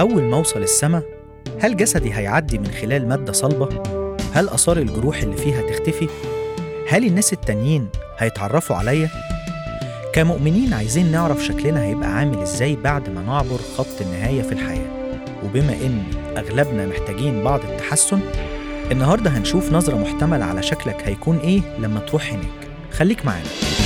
أول ما أوصل السما هل جسدي هيعدي من خلال مادة صلبة؟ هل آثار الجروح اللي فيها تختفي؟ هل الناس التانيين هيتعرفوا عليا؟ كمؤمنين عايزين نعرف شكلنا هيبقى عامل ازاي بعد ما نعبر خط النهاية في الحياة وبما إن أغلبنا محتاجين بعض التحسن النهاردة هنشوف نظرة محتملة على شكلك هيكون إيه لما تروح هناك خليك معانا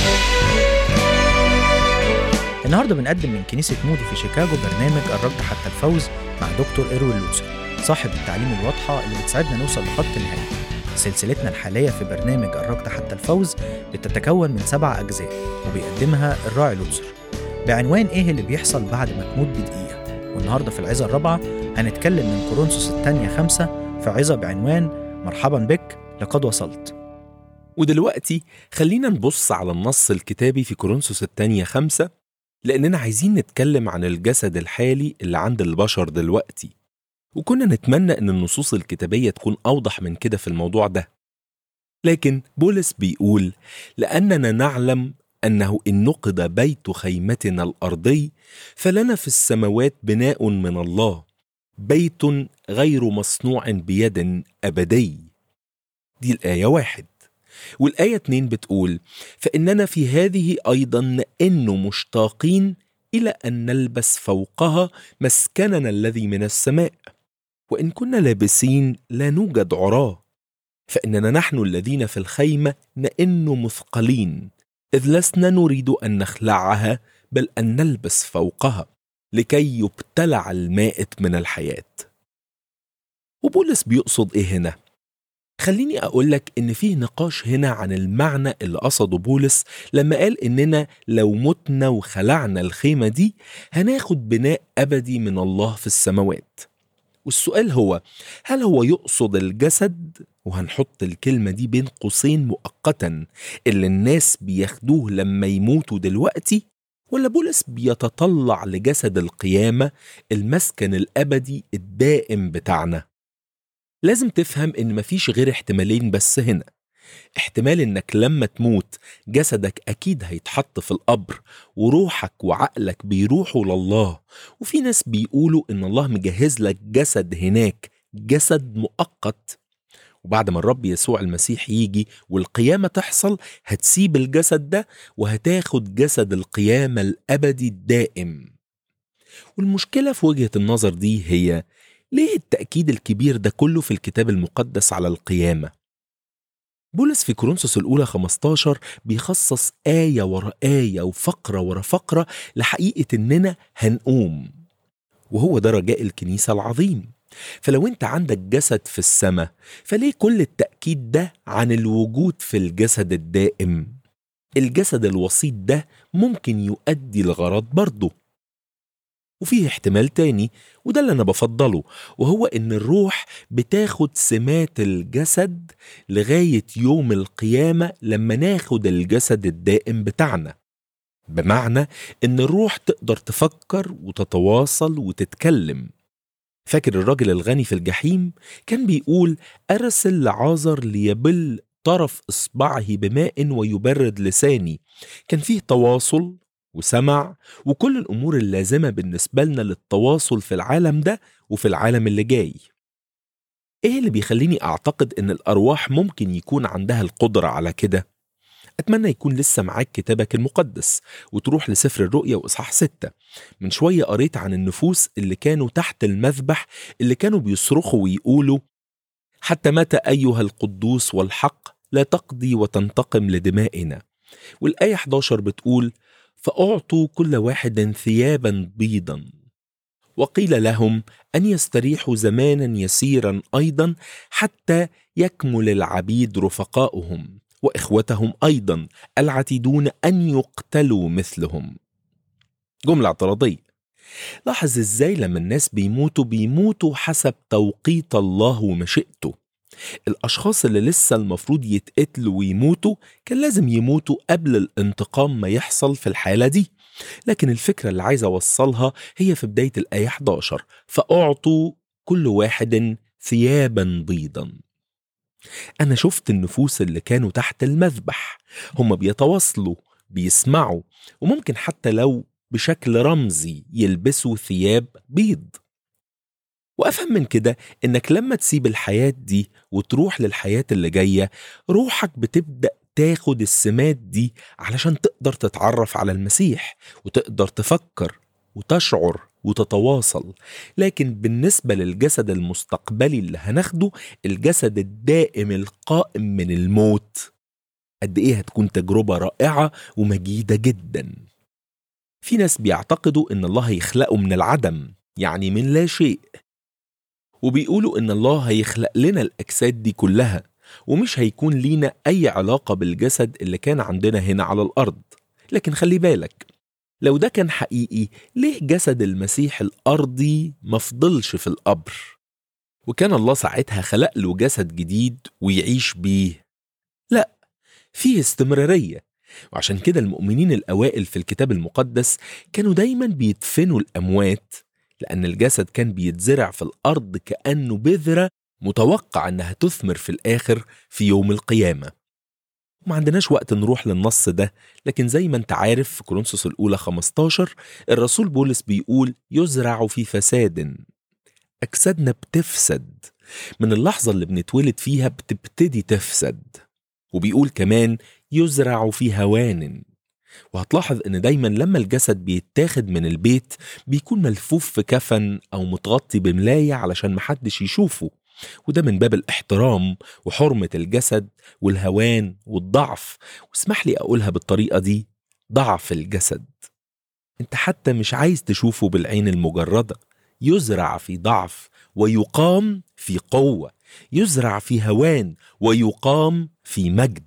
النهارده بنقدم من كنيسة مودي في شيكاغو برنامج الركض حتى الفوز مع دكتور إيروين لوتسر صاحب التعليم الواضحة اللي بتساعدنا نوصل لخط النهاية سلسلتنا الحالية في برنامج الركض حتى الفوز بتتكون من سبع أجزاء وبيقدمها الراعي لوتسر بعنوان إيه اللي بيحصل بعد ما تموت بدقيقة والنهارده في العظة الرابعة هنتكلم من كورنثوس الثانية خمسة في عظة بعنوان مرحبا بك لقد وصلت ودلوقتي خلينا نبص على النص الكتابي في كورنثوس الثانية خمسة لأننا عايزين نتكلم عن الجسد الحالي اللي عند البشر دلوقتي وكنا نتمنى أن النصوص الكتابية تكون أوضح من كده في الموضوع ده لكن بولس بيقول لأننا نعلم أنه إن نقض بيت خيمتنا الأرضي فلنا في السماوات بناء من الله بيت غير مصنوع بيد أبدي دي الآية واحد والآية اتنين بتقول فإننا في هذه أيضا نئن مشتاقين إلى أن نلبس فوقها مسكننا الذي من السماء وإن كنا لابسين لا نوجد عراه فإننا نحن الذين في الخيمة نئن مثقلين إذ لسنا نريد أن نخلعها بل أن نلبس فوقها لكي يبتلع المائت من الحياة وبولس بيقصد إيه هنا؟ خليني أقول لك إن فيه نقاش هنا عن المعنى اللي قصده بولس لما قال إننا لو متنا وخلعنا الخيمة دي هناخد بناء أبدي من الله في السماوات والسؤال هو هل هو يقصد الجسد وهنحط الكلمة دي بين قوسين مؤقتا اللي الناس بياخدوه لما يموتوا دلوقتي ولا بولس بيتطلع لجسد القيامة المسكن الأبدي الدائم بتاعنا لازم تفهم إن مفيش غير احتمالين بس هنا احتمال إنك لما تموت جسدك أكيد هيتحط في القبر وروحك وعقلك بيروحوا لله وفي ناس بيقولوا إن الله مجهز لك جسد هناك جسد مؤقت وبعد ما الرب يسوع المسيح يجي والقيامة تحصل هتسيب الجسد ده وهتاخد جسد القيامة الأبدي الدائم والمشكلة في وجهة النظر دي هي ليه التأكيد الكبير ده كله في الكتاب المقدس على القيامة؟ بولس في كورنثوس الأولى 15 بيخصص آية ورا آية وفقرة ورا فقرة لحقيقة إننا هنقوم وهو ده رجاء الكنيسة العظيم فلو انت عندك جسد في السماء فليه كل التأكيد ده عن الوجود في الجسد الدائم الجسد الوسيط ده ممكن يؤدي الغرض برضه وفيه احتمال تاني وده اللي أنا بفضله وهو إن الروح بتاخد سمات الجسد لغاية يوم القيامة لما ناخد الجسد الدائم بتاعنا بمعنى إن الروح تقدر تفكر وتتواصل وتتكلم فاكر الراجل الغني في الجحيم كان بيقول أرسل لعازر ليبل طرف إصبعه بماء ويبرد لساني كان فيه تواصل وسمع وكل الأمور اللازمة بالنسبة لنا للتواصل في العالم ده وفي العالم اللي جاي إيه اللي بيخليني أعتقد إن الأرواح ممكن يكون عندها القدرة على كده؟ أتمنى يكون لسه معاك كتابك المقدس وتروح لسفر الرؤيا وإصحاح ستة من شوية قريت عن النفوس اللي كانوا تحت المذبح اللي كانوا بيصرخوا ويقولوا حتى متى أيها القدوس والحق لا تقضي وتنتقم لدمائنا والآية 11 بتقول فأعطوا كل واحد ثيابا بيضا وقيل لهم أن يستريحوا زمانا يسيرا أيضا حتى يكمل العبيد رفقاؤهم واخوتهم ايضا العتيدون ان يقتلوا مثلهم جمله اعتراضيه لاحظ ازاي لما الناس بيموتوا بيموتوا حسب توقيت الله ومشيئته الاشخاص اللي لسه المفروض يتقتلوا ويموتوا كان لازم يموتوا قبل الانتقام ما يحصل في الحاله دي لكن الفكره اللي عايز اوصلها هي في بدايه الايه 11 فاعطوا كل واحد ثيابا بيضا أنا شفت النفوس اللي كانوا تحت المذبح هم بيتواصلوا بيسمعوا وممكن حتى لو بشكل رمزي يلبسوا ثياب بيض وأفهم من كده إنك لما تسيب الحياة دي وتروح للحياة اللي جاية روحك بتبدأ تاخد السمات دي علشان تقدر تتعرف على المسيح وتقدر تفكر وتشعر وتتواصل لكن بالنسبة للجسد المستقبلي اللي هناخده الجسد الدائم القائم من الموت قد ايه هتكون تجربة رائعة ومجيدة جدا في ناس بيعتقدوا ان الله هيخلقه من العدم يعني من لا شيء وبيقولوا ان الله هيخلق لنا الاجساد دي كلها ومش هيكون لينا اي علاقة بالجسد اللي كان عندنا هنا على الارض لكن خلي بالك لو ده كان حقيقي ليه جسد المسيح الارضي مفضلش في القبر وكان الله ساعتها خلق له جسد جديد ويعيش بيه لا فيه استمرارية وعشان كده المؤمنين الأوائل في الكتاب المقدس كانوا دايما بيدفنوا الأموات لأن الجسد كان بيتزرع في الأرض كأنه بذرة متوقع أنها تثمر في الآخر في يوم القيامة ما عندناش وقت نروح للنص ده لكن زي ما انت عارف في كورنثوس الأولى 15 الرسول بولس بيقول يزرع في فساد أجسادنا بتفسد من اللحظة اللي بنتولد فيها بتبتدي تفسد وبيقول كمان يزرع في هوان وهتلاحظ ان دايما لما الجسد بيتاخد من البيت بيكون ملفوف في كفن او متغطي بملاية علشان محدش يشوفه وده من باب الاحترام وحرمة الجسد والهوان والضعف واسمح لي اقولها بالطريقة دي ضعف الجسد انت حتى مش عايز تشوفه بالعين المجردة يزرع في ضعف ويقام في قوة يزرع في هوان ويقام في مجد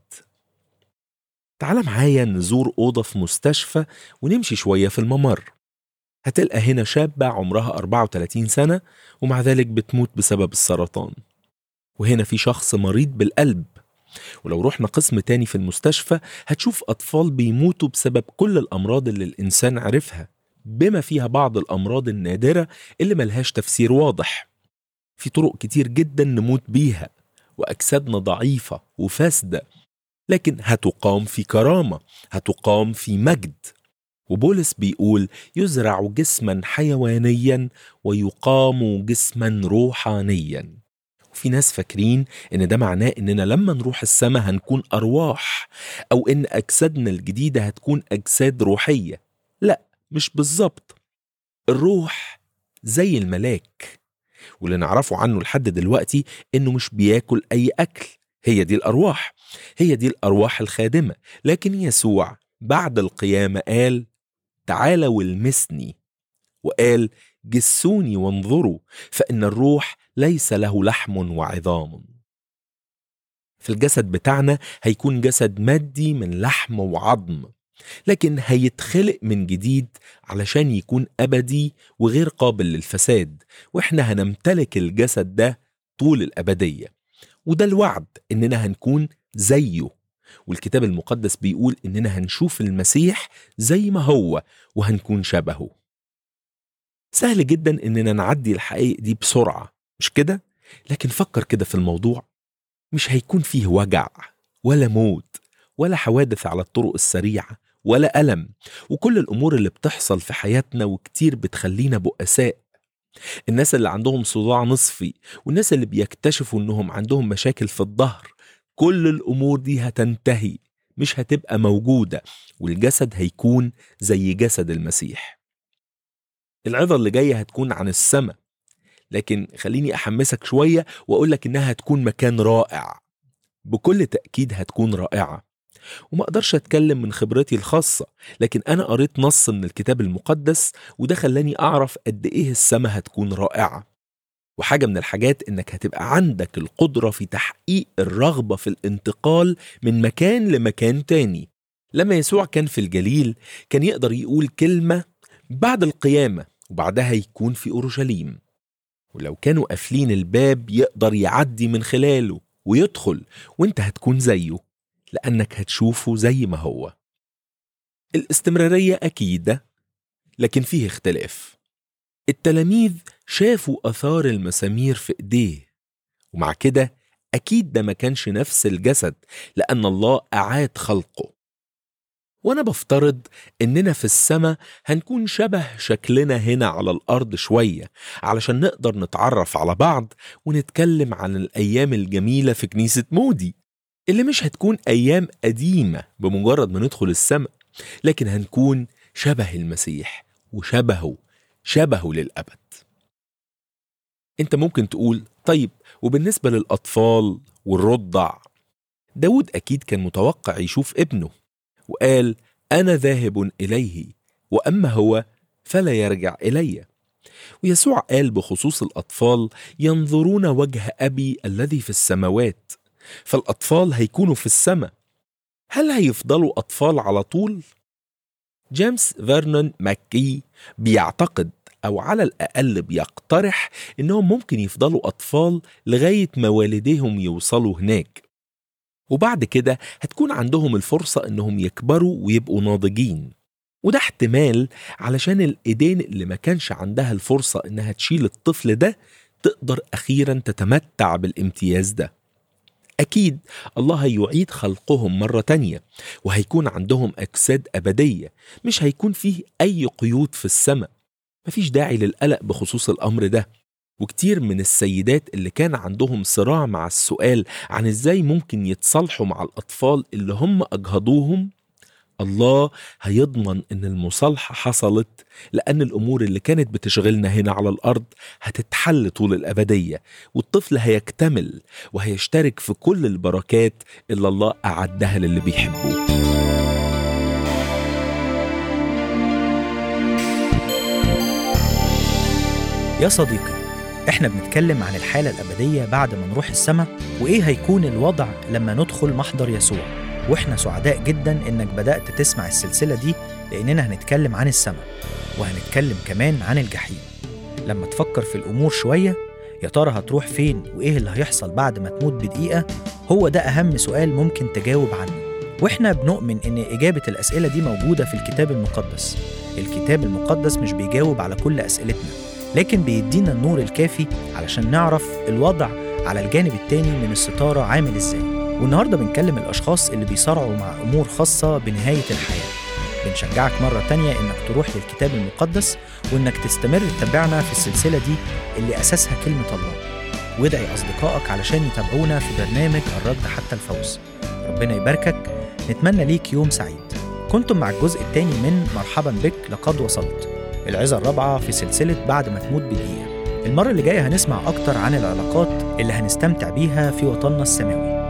تعال معايا نزور أوضة في مستشفى ونمشي شوية في الممر هتلقى هنا شابة عمرها 34 سنة ومع ذلك بتموت بسبب السرطان وهنا في شخص مريض بالقلب ولو رحنا قسم تاني في المستشفى هتشوف أطفال بيموتوا بسبب كل الأمراض اللي الإنسان عرفها بما فيها بعض الأمراض النادرة اللي ملهاش تفسير واضح في طرق كتير جدا نموت بيها وأجسادنا ضعيفة وفاسدة لكن هتقام في كرامة هتقام في مجد وبولس بيقول يزرع جسما حيوانيا ويقام جسما روحانيا وفي ناس فاكرين ان ده معناه اننا لما نروح السماء هنكون ارواح او ان اجسادنا الجديده هتكون اجساد روحيه لا مش بالظبط الروح زي الملاك واللي نعرفه عنه لحد دلوقتي انه مش بياكل اي اكل هي دي الارواح هي دي الارواح الخادمه لكن يسوع بعد القيامه قال تعالوا والمسني وقال جسوني وانظروا فان الروح ليس له لحم وعظام في الجسد بتاعنا هيكون جسد مادي من لحم وعظم لكن هيتخلق من جديد علشان يكون ابدي وغير قابل للفساد واحنا هنمتلك الجسد ده طول الابديه وده الوعد اننا هنكون زيه والكتاب المقدس بيقول اننا هنشوف المسيح زي ما هو وهنكون شبهه سهل جدا اننا نعدي الحقائق دي بسرعه مش كده لكن فكر كده في الموضوع مش هيكون فيه وجع ولا موت ولا حوادث على الطرق السريعه ولا الم وكل الامور اللي بتحصل في حياتنا وكتير بتخلينا بؤساء الناس اللي عندهم صداع نصفي والناس اللي بيكتشفوا انهم عندهم مشاكل في الظهر كل الامور دي هتنتهي مش هتبقى موجوده والجسد هيكون زي جسد المسيح العظه اللي جايه هتكون عن السماء لكن خليني احمسك شويه واقول لك انها هتكون مكان رائع بكل تاكيد هتكون رائعه وما اقدرش اتكلم من خبرتي الخاصه لكن انا قريت نص من الكتاب المقدس وده خلاني اعرف قد ايه السماء هتكون رائعه وحاجه من الحاجات انك هتبقى عندك القدره في تحقيق الرغبه في الانتقال من مكان لمكان تاني لما يسوع كان في الجليل كان يقدر يقول كلمه بعد القيامه وبعدها يكون في اورشليم ولو كانوا قافلين الباب يقدر يعدي من خلاله ويدخل وانت هتكون زيه لأنك هتشوفه زي ما هو الاستمرارية أكيدة لكن فيه اختلاف التلاميذ شافوا أثار المسامير في إيديه ومع كده أكيد ده ما كانش نفس الجسد لأن الله أعاد خلقه وأنا بفترض إننا في السماء هنكون شبه شكلنا هنا على الأرض شوية علشان نقدر نتعرف على بعض ونتكلم عن الأيام الجميلة في كنيسة مودي اللي مش هتكون أيام قديمة بمجرد ما ندخل السماء لكن هنكون شبه المسيح وشبهه شبهه للأبد انت ممكن تقول طيب وبالنسبة للأطفال والرضع داود أكيد كان متوقع يشوف ابنه وقال أنا ذاهب إليه وأما هو فلا يرجع إلي ويسوع قال بخصوص الأطفال ينظرون وجه أبي الذي في السماوات فالأطفال هيكونوا في السماء هل هيفضلوا أطفال على طول؟ جيمس فيرنون ماكي بيعتقد أو على الأقل بيقترح إنهم ممكن يفضلوا أطفال لغاية ما والديهم يوصلوا هناك وبعد كده هتكون عندهم الفرصة إنهم يكبروا ويبقوا ناضجين وده احتمال علشان الإيدين اللي ما كانش عندها الفرصة إنها تشيل الطفل ده تقدر أخيرا تتمتع بالامتياز ده أكيد الله هيعيد خلقهم مرة تانية وهيكون عندهم أجساد أبدية مش هيكون فيه أي قيود في السماء مفيش داعي للقلق بخصوص الأمر ده وكتير من السيدات اللي كان عندهم صراع مع السؤال عن ازاي ممكن يتصالحوا مع الأطفال اللي هم أجهضوهم الله هيضمن ان المصالحة حصلت لأن الأمور اللي كانت بتشغلنا هنا على الأرض هتتحل طول الأبدية والطفل هيكتمل وهيشترك في كل البركات اللي الله أعدها للي بيحبوه يا صديقي احنا بنتكلم عن الحالة الأبدية بعد ما نروح السماء وإيه هيكون الوضع لما ندخل محضر يسوع واحنا سعداء جدا انك بدأت تسمع السلسلة دي لأننا هنتكلم عن السماء وهنتكلم كمان عن الجحيم لما تفكر في الأمور شوية يا ترى هتروح فين وإيه اللي هيحصل بعد ما تموت بدقيقة هو ده أهم سؤال ممكن تجاوب عنه واحنا بنؤمن ان إجابة الأسئلة دي موجودة في الكتاب المقدس الكتاب المقدس مش بيجاوب على كل أسئلتنا لكن بيدينا النور الكافي علشان نعرف الوضع على الجانب التاني من الستارة عامل ازاي والنهاردة بنكلم الأشخاص اللي بيصارعوا مع أمور خاصة بنهاية الحياة بنشجعك مرة تانية إنك تروح للكتاب المقدس وإنك تستمر تتابعنا في السلسلة دي اللي أساسها كلمة الله وادعي أصدقائك علشان يتابعونا في برنامج الرد حتى الفوز ربنا يباركك نتمنى ليك يوم سعيد كنتم مع الجزء الثاني من مرحبا بك لقد وصلت العظة الرابعة في سلسلة بعد ما تموت بدقيقة المرة اللي جاية هنسمع أكتر عن العلاقات اللي هنستمتع بيها في وطننا السماوي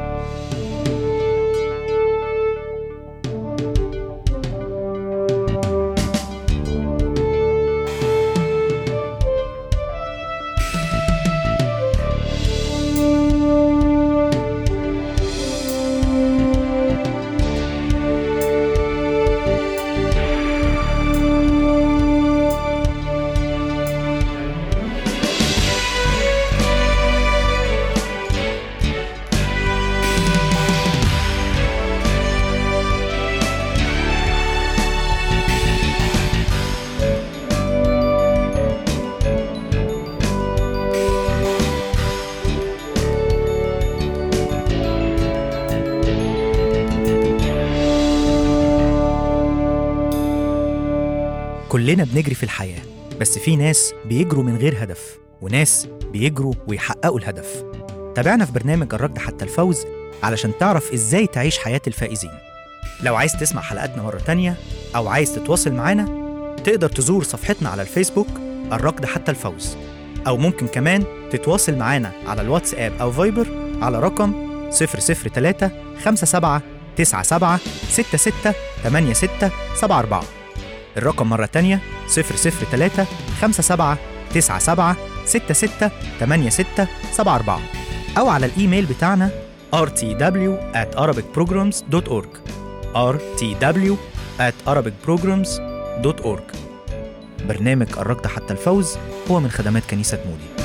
كلنا بنجري في الحياة بس في ناس بيجروا من غير هدف وناس بيجروا ويحققوا الهدف تابعنا في برنامج الركض حتى الفوز علشان تعرف ازاي تعيش حياة الفائزين لو عايز تسمع حلقاتنا مرة تانية أو عايز تتواصل معانا تقدر تزور صفحتنا على الفيسبوك الركض حتى الفوز أو ممكن كمان تتواصل معانا على الواتساب أو فايبر على رقم 003 57 97 66 86 74 الرقم مرة تانية 003 57 97 66 86 74 أو على الإيميل بتاعنا rtw at arabicprograms.org rtw at arabicprograms.org برنامج الركض حتى الفوز هو من خدمات كنيسة مودي